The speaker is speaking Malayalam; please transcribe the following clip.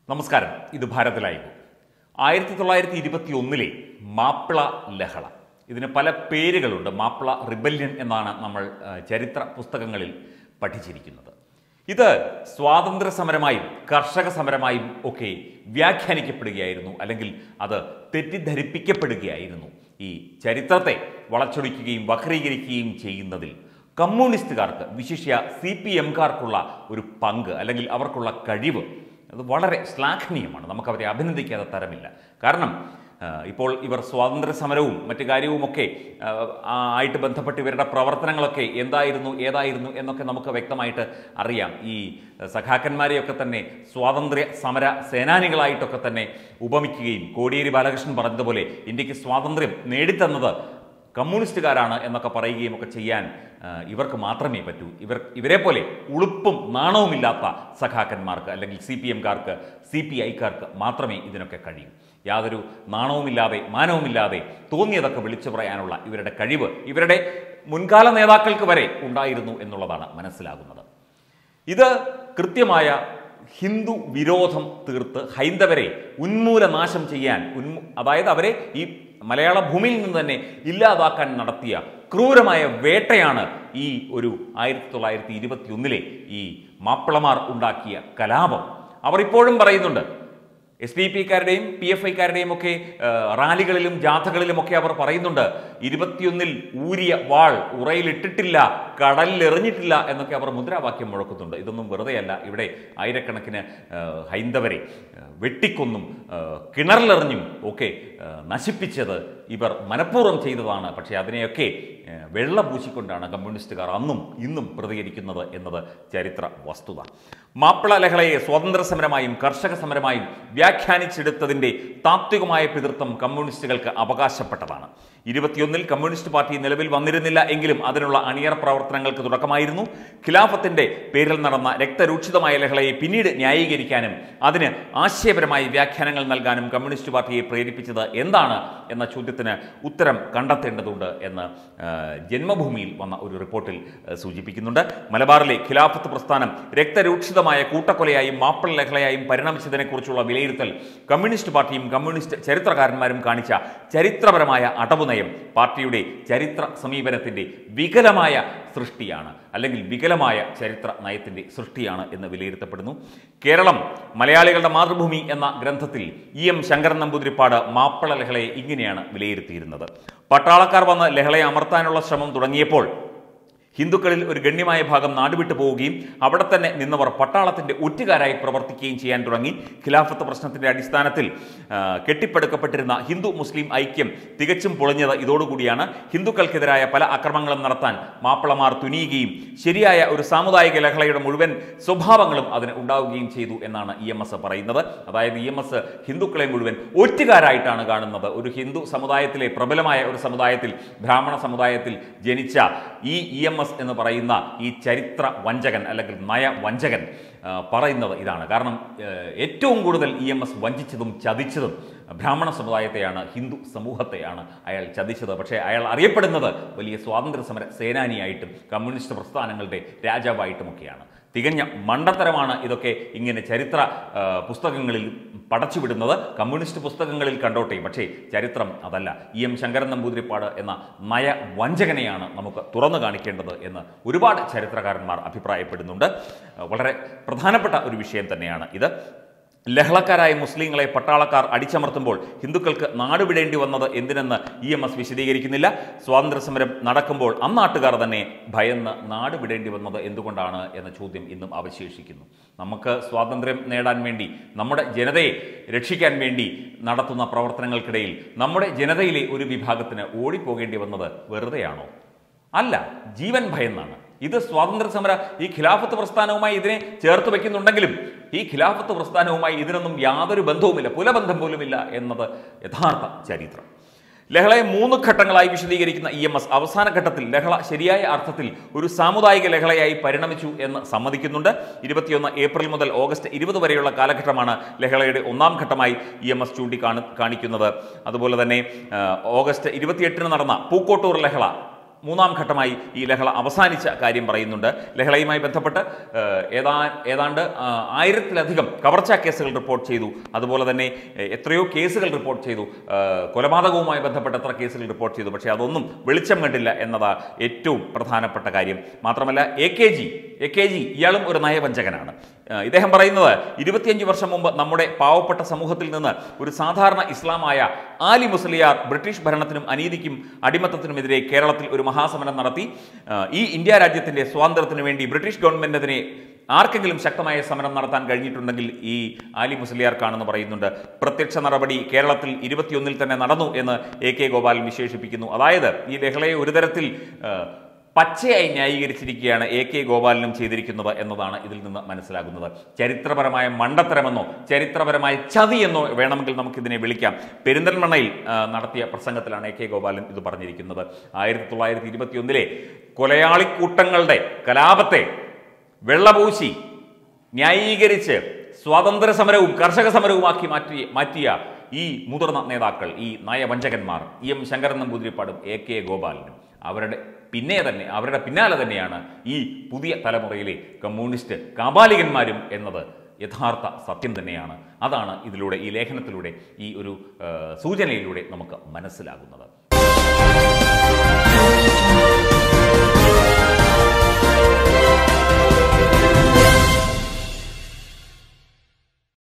നമസ്കാരം ഇത് ഭാരത് ലൈവ് ആയിരത്തി തൊള്ളായിരത്തി ഇരുപത്തി ഒന്നിലെ മാപ്പിള ലഹള ഇതിന് പല പേരുകളുണ്ട് മാപ്പിള റിബല്യൻ എന്നാണ് നമ്മൾ ആ, ചരിത്ര പുസ്തകങ്ങളിൽ പഠിച്ചിരിക്കുന്നത് ഇത് സ്വാതന്ത്ര്യ സമരമായും കർഷക സമരമായും ഒക്കെ വ്യാഖ്യാനിക്കപ്പെടുകയായിരുന്നു അല്ലെങ്കിൽ അത് തെറ്റിദ്ധരിപ്പിക്കപ്പെടുകയായിരുന്നു ഈ ചരിത്രത്തെ വളച്ചൊടിക്കുകയും വക്രീകരിക്കുകയും ചെയ്യുന്നതിൽ കമ്മ്യൂണിസ്റ്റുകാർക്ക് വിശിഷ്യ സി പി എംകാർക്കുള്ള ഒരു പങ്ക് അല്ലെങ്കിൽ അവർക്കുള്ള കഴിവ് അത് വളരെ ശ്ലാഘനീയമാണ് നമുക്കവരെ അഭിനന്ദിക്കാതെ തരമില്ല കാരണം ആ, ഇപ്പോൾ ഇവർ സ്വാതന്ത്ര്യ സമരവും മറ്റു കാര്യവുമൊക്കെ ആ, ആ, ആയിട്ട് ബന്ധപ്പെട്ട് ഇവരുടെ പ്രവർത്തനങ്ങളൊക്കെ എന്തായിരുന്നു ഏതായിരുന്നു എന്നൊക്കെ നമുക്ക് വ്യക്തമായിട്ട് അറിയാം ഈ സഖാക്കന്മാരെയൊക്കെ തന്നെ സ്വാതന്ത്ര്യ സമര സേനാനികളായിട്ടൊക്കെ തന്നെ ഉപമിക്കുകയും കോടിയേരി ബാലകൃഷ്ണൻ പറഞ്ഞതുപോലെ ഇന്ത്യക്ക് സ്വാതന്ത്ര്യം നേടിത്തന്നത് കമ്മ്യൂണിസ്റ്റുകാരാണ് എന്നൊക്കെ പറയുകയും ഒക്കെ ചെയ്യാൻ ആ, ഇവർക്ക് മാത്രമേ പറ്റൂ ഇവർ ഇവരെ പോലെ ഉളുപ്പും നാണവുമില്ലാത്ത സഖാക്കന്മാർക്ക് അല്ലെങ്കിൽ സി പി എംകാർക്ക് സി പി ഐക്കാർക്ക് മാത്രമേ ഇതിനൊക്കെ കഴിയൂ യാതൊരു നാണവുമില്ലാതെ മാനവുമില്ലാതെ തോന്നിയതൊക്കെ വിളിച്ചു പറയാനുള്ള ഇവരുടെ കഴിവ് ഇവരുടെ മുൻകാല നേതാക്കൾക്ക് വരെ ഉണ്ടായിരുന്നു എന്നുള്ളതാണ് മനസ്സിലാകുന്നത് ഇത് കൃത്യമായ ഹിന്ദു വിരോധം തീർത്ത് ഹൈന്ദവരെ ഉന്മൂലനാശം ചെയ്യാൻ ഉന്മൂ അതായത് അവരെ ഈ മലയാള ഭൂമിയിൽ നിന്ന് തന്നെ ഇല്ലാതാക്കാൻ നടത്തിയ ക്രൂരമായ വേട്ടയാണ് ഈ ഒരു ആയിരത്തി തൊള്ളായിരത്തി ഇരുപത്തി ഒന്നിലെ ഈ മാപ്പിളമാർ ഉണ്ടാക്കിയ കലാപം അവർ ഇപ്പോഴും പറയുന്നുണ്ട് എസ് ഡി പിക്കാരുടെയും പി എഫ് ഐക്കാരുടെയും ഒക്കെ ആ, റാലികളിലും ജാഥകളിലും ഒക്കെ അവർ പറയുന്നുണ്ട് ഇരുപത്തിയൊന്നിൽ ഊരിയ വാൾ ഉറയിലിട്ടിട്ടില്ല കടലിൽ എറിഞ്ഞിട്ടില്ല എന്നൊക്കെ അവർ മുദ്രാവാക്യം മുഴക്കുന്നുണ്ട് ഇതൊന്നും വെറുതെയല്ല ഇവിടെ ആയിരക്കണക്കിന് ആ, ഹൈന്ദവരെ ആ, വെട്ടിക്കൊന്നും ആ, കിണറിലെറിഞ്ഞും ഒക്കെ ആ, നശിപ്പിച്ചത് ഇവർ മനഃപൂർവ്വം ചെയ്തതാണ് പക്ഷേ അതിനെയൊക്കെ ആ, വെള്ള പൂശിക്കൊണ്ടാണ് കമ്മ്യൂണിസ്റ്റുകാർ അന്നും ഇന്നും പ്രതികരിക്കുന്നത് എന്നത് ചരിത്ര വസ്തുത മാപ്പിള ലഹളയെ സ്വാതന്ത്ര്യ സമരമായും കർഷക സമരമായും വ്യാഖ്യാനിച്ചെടുത്തതിന്റെ താത്വികമായ പിതൃത്വം കമ്മ്യൂണിസ്റ്റുകൾക്ക് അവകാശപ്പെട്ടതാണ് ഇരുപത്തിയൊന്നിൽ കമ്മ്യൂണിസ്റ്റ് പാർട്ടി നിലവിൽ വന്നിരുന്നില്ല എങ്കിലും അതിനുള്ള അണിയറ പ്രവർത്തനങ്ങൾക്ക് തുടക്കമായിരുന്നു ഖിലാഫത്തിന്റെ പേരിൽ നടന്ന രക്തരൂക്ഷിതമായ ലഹളയെ പിന്നീട് ന്യായീകരിക്കാനും അതിന് ആശയപരമായ വ്യാഖ്യാനങ്ങൾ നൽകാനും കമ്മ്യൂണിസ്റ്റ് പാർട്ടിയെ പ്രേരിപ്പിച്ചത് എന്താണ് എന്ന ചോദ്യത്തിന് ഉത്തരം കണ്ടെത്തേണ്ടതുണ്ട് എന്ന് ആ, ജന്മഭൂമിയിൽ വന്ന ഒരു റിപ്പോർട്ടിൽ ആ, സൂചിപ്പിക്കുന്നുണ്ട് മലബാറിലെ ഖിലാഫത്ത് പ്രസ്ഥാനം രക്തരൂക്ഷിതമായ കൂട്ടക്കൊലയായും മാപ്പിള ലഹളയായും പരിണമിച്ചതിനെക്കുറിച്ചുള്ള വിലയിരുത്തൽ കമ്മ്യൂണിസ്റ്റ് പാർട്ടിയും കമ്മ്യൂണിസ്റ്റ് ചരിത്രകാരന്മാരും കാണിച്ച ചരിത്രപരമായ അടവുനയം പാർട്ടിയുടെ ചരിത്ര സമീപനത്തിന്റെ വികലമായ സൃഷ്ടിയാണ് അല്ലെങ്കിൽ വികലമായ ചരിത്ര നയത്തിന്റെ സൃഷ്ടിയാണ് എന്ന് വിലയിരുത്തപ്പെടുന്നു കേരളം മലയാളികളുടെ മാതൃഭൂമി എന്ന ഗ്രന്ഥത്തിൽ ഇ എം ശങ്കരൻ നമ്പൂതിരിപ്പാട് മാപ്പിള ലഹളയെ ഇങ്ങനെയാണ് വിലയിരുത്തിയിരുന്നത് പട്ടാളക്കാർ വന്ന് ലഹളയെ അമർത്താനുള്ള ശ്രമം തുടങ്ങിയപ്പോൾ ഹിന്ദുക്കളിൽ ഒരു ഗണ്യമായ ഭാഗം നാടുവിട്ടു പോവുകയും അവിടെ തന്നെ നിന്നവർ പട്ടാളത്തിന്റെ ഒറ്റുകാരായി പ്രവർത്തിക്കുകയും ചെയ്യാൻ തുടങ്ങി ഖിലാഫത്ത് പ്രശ്നത്തിന്റെ അടിസ്ഥാനത്തിൽ ആ, കെട്ടിപ്പടുക്കപ്പെട്ടിരുന്ന ഹിന്ദു മുസ്ലിം ഐക്യം തികച്ചും പൊളിഞ്ഞത് ഇതോടുകൂടിയാണ് ഹിന്ദുക്കൾക്കെതിരായ പല അക്രമങ്ങളും നടത്താൻ മാപ്പിളമാർ തുനിയുകയും ശരിയായ ഒരു സാമുദായിക ലഹളയുടെ മുഴുവൻ സ്വഭാവങ്ങളും അതിന് ഉണ്ടാവുകയും ചെയ്തു എന്നാണ് ഇ എം എസ് പറയുന്നത് അതായത് ഇ എം എസ് ഹിന്ദുക്കളെ മുഴുവൻ ഒറ്റുകാരായിട്ടാണ് കാണുന്നത് ഒരു ഹിന്ദു സമുദായത്തിലെ പ്രബലമായ ഒരു സമുദായത്തിൽ ബ്രാഹ്മണ സമുദായത്തിൽ ജനിച്ച ഈ ഇ എം എസ് എന്ന് പറയുന്ന ഈ ചരിത്ര വഞ്ചകൻ അല്ലെങ്കിൽ നയ വഞ്ചകൻ ആ, പറയുന്നത് ഇതാണ് കാരണം ആ, ഏറ്റവും കൂടുതൽ ഇ എം എസ് വഞ്ചിച്ചതും ചതിച്ചതും ബ്രാഹ്മണ സമുദായത്തെയാണ് ഹിന്ദു സമൂഹത്തെയാണ് അയാൾ ചതിച്ചത് പക്ഷേ അയാൾ അറിയപ്പെടുന്നത് വലിയ സ്വാതന്ത്ര്യ സമര സേനാനിയായിട്ടും കമ്മ്യൂണിസ്റ്റ് പ്രസ്ഥാനങ്ങളുടെ രാജാവായിട്ടുമൊക്കെയാണ് തികഞ്ഞ മണ്ടത്തരമാണ് ഇതൊക്കെ ഇങ്ങനെ ചരിത്ര ആ, പുസ്തകങ്ങളിൽ പടച്ചുവിടുന്നത് കമ്മ്യൂണിസ്റ്റ് പുസ്തകങ്ങളിൽ കണ്ടോട്ടെ പക്ഷേ ചരിത്രം അതല്ല ഇ എം ശങ്കരൻ നമ്പൂതിരിപ്പാട് എന്ന നയ വഞ്ചകനെയാണ് നമുക്ക് തുറന്നു കാണിക്കേണ്ടത് എന്ന് ഒരുപാട് ചരിത്രകാരന്മാർ അഭിപ്രായപ്പെടുന്നുണ്ട് ആ, വളരെ പ്രധാനപ്പെട്ട ഒരു വിഷയം തന്നെയാണ് ഇത് ലഹളക്കാരായ മുസ്ലിങ്ങളെ പട്ടാളക്കാർ അടിച്ചമർത്തുമ്പോൾ ഹിന്ദുക്കൾക്ക് നാടുവിടേണ്ടി വന്നത് എന്തിനെന്ന് ഇ എം എസ് വിശദീകരിക്കുന്നില്ല സ്വാതന്ത്ര്യ സമരം നടക്കുമ്പോൾ അന്നാട്ടുകാർ തന്നെ ഭയന്ന് നാടുവിടേണ്ടി വന്നത് എന്തുകൊണ്ടാണ് എന്ന ചോദ്യം ഇന്നും അവശേഷിക്കുന്നു നമുക്ക് സ്വാതന്ത്ര്യം നേടാൻ വേണ്ടി നമ്മുടെ ജനതയെ രക്ഷിക്കാൻ വേണ്ടി നടത്തുന്ന പ്രവർത്തനങ്ങൾക്കിടയിൽ നമ്മുടെ ജനതയിലെ ഒരു വിഭാഗത്തിന് ഓടിപ്പോകേണ്ടി വന്നത് വെറുതെയാണോ അല്ല ജീവൻ ഭയന്നാണ് ഇത് സ്വാതന്ത്ര്യ സമര ഈ ഖിലാഫത്ത് പ്രസ്ഥാനവുമായി ഇതിനെ ചേർത്ത് വെക്കുന്നുണ്ടെങ്കിലും ഈ ഖിലാഫത്ത് പ്രസ്ഥാനവുമായി ഇതിനൊന്നും യാതൊരു ബന്ധവുമില്ല പുലബന്ധം പോലുമില്ല എന്നത് യഥാർത്ഥ ചരിത്രം ലഹളയെ മൂന്ന് ഘട്ടങ്ങളായി വിശദീകരിക്കുന്ന ഇ എം എസ് അവസാന ഘട്ടത്തിൽ ലഹള ശരിയായ അർത്ഥത്തിൽ ഒരു സാമുദായിക ലഹളയായി പരിണമിച്ചു എന്ന് സമ്മതിക്കുന്നുണ്ട് ഇരുപത്തിയൊന്ന് ഏപ്രിൽ മുതൽ ഓഗസ്റ്റ് ഇരുപത് വരെയുള്ള കാലഘട്ടമാണ് ലഹളയുടെ ഒന്നാം ഘട്ടമായി ഇ എം എസ് ചൂണ്ടി കാണി കാണിക്കുന്നത് അതുപോലെ തന്നെ ആ, ഓഗസ്റ്റ് ഇരുപത്തിയെട്ടിന് നടന്ന പൂക്കോട്ടൂർ ലഹള മൂന്നാം ഘട്ടമായി ഈ ലഹള അവസാനിച്ച കാര്യം പറയുന്നുണ്ട് ലഹളയുമായി ബന്ധപ്പെട്ട് ഏഹ്, ഏതാ ഏതാണ്ട് ആ, ആയിരത്തിലധികം കവർച്ചാ കേസുകൾ റിപ്പോർട്ട് ചെയ്തു അതുപോലെ തന്നെ എ- എത്രയോ കേസുകൾ റിപ്പോർട്ട് ചെയ്തു ഏഹ്, കൊലപാതകവുമായി ബന്ധപ്പെട്ട് എത്ര കേസുകൾ റിപ്പോർട്ട് ചെയ്തു പക്ഷേ അതൊന്നും വെളിച്ചം കണ്ടില്ല എന്നതാ ഏറ്റവും പ്രധാനപ്പെട്ട കാര്യം മാത്രമല്ല A K G A K G ഇയാളും ഒരു നയവഞ്ചകനാണ് ഏഹ്, ഇദ്ദേഹം പറയുന്നത് ഇരുപത്തിയഞ്ച് വർഷം മുമ്പ് നമ്മുടെ പാവപ്പെട്ട സമൂഹത്തിൽ നിന്ന് ഒരു സാധാരണ ഇസ്ലാമായ ആലി മുസ്ലിയാർ ബ്രിട്ടീഷ് ഭരണത്തിനും അനീതിക്കും അടിമത്തത്തിനുമെതിരെ കേരളത്തിൽ ഒരു മഹാസമരം നടത്തി ഏഹ്, ഈ ഇന്ത്യ രാജ്യത്തിന്റെ സ്വാതന്ത്ര്യത്തിനു വേണ്ടി ബ്രിട്ടീഷ് ഗവൺമെന്റിനെ ആർക്കെങ്കിലും ശക്തമായ സമരം നടത്താൻ കഴിഞ്ഞിട്ടുണ്ടെങ്കിൽ ഈ ആലി മുസ്ലിയാർക്കാണെന്ന് പറയുന്നുണ്ട് പ്രത്യക്ഷ നടപടി കേരളത്തിൽ ഇരുപത്തിയൊന്നിൽ തന്നെ നടന്നു എന്ന് എ കെ ഗോപാലൻ വിശേഷിപ്പിക്കുന്നു അതായത് ഈ ലഹളയെ ഒരു തരത്തിൽ ഏഹ്, പച്ചയായി ന്യായീകരിച്ചിരിക്കുകയാണ് എ കെ ഗോപാലനും ചെയ്തിരിക്കുന്നത് എന്നതാണ് ഇതിൽ നിന്ന് മനസ്സിലാകുന്നത് ചരിത്രപരമായ മണ്ടത്തരമെന്നോ ചരിത്രപരമായ ചതി എന്നോ വേണമെങ്കിൽ നമുക്കിതിനെ വിളിക്കാം പെരിന്തൽമണ്ണയിൽ ആ, നടത്തിയ പ്രസംഗത്തിലാണ് എ കെ ഗോപാലൻ ഇത് പറഞ്ഞിരിക്കുന്നത് ആയിരത്തി തൊള്ളായിരത്തി ഇരുപത്തിയൊന്നിലെ കൊലയാളിക്കൂട്ടങ്ങളുടെ കലാപത്തെ വെള്ളപൂശി ന്യായീകരിച്ച് സ്വാതന്ത്ര്യ സമരവും കർഷക സമരവുമാക്കി മാറ്റി മാറ്റിയ ഈ മുതിർന്ന നേതാക്കൾ ഈ നയവഞ്ചകന്മാർ ഇ എം ശങ്കരൻ നമ്പൂതിരിപ്പാടും എ കെ ഗോപാലനും അവരുടെ പിന്നെ തന്നെ അവരുടെ പിന്നാലെ തന്നെയാണ് ഈ പുതിയ തലമുറയിലെ കമ്മ്യൂണിസ്റ്റ് കാപാലികന്മാരും എന്നത് യഥാർത്ഥ സത്യം തന്നെയാണ് അതാണ് ഇതിലൂടെ ഈ ലേഖനത്തിലൂടെ ഈ ഒരു ആ, സൂചനയിലൂടെ നമുക്ക് മനസ്സിലാകുന്നത്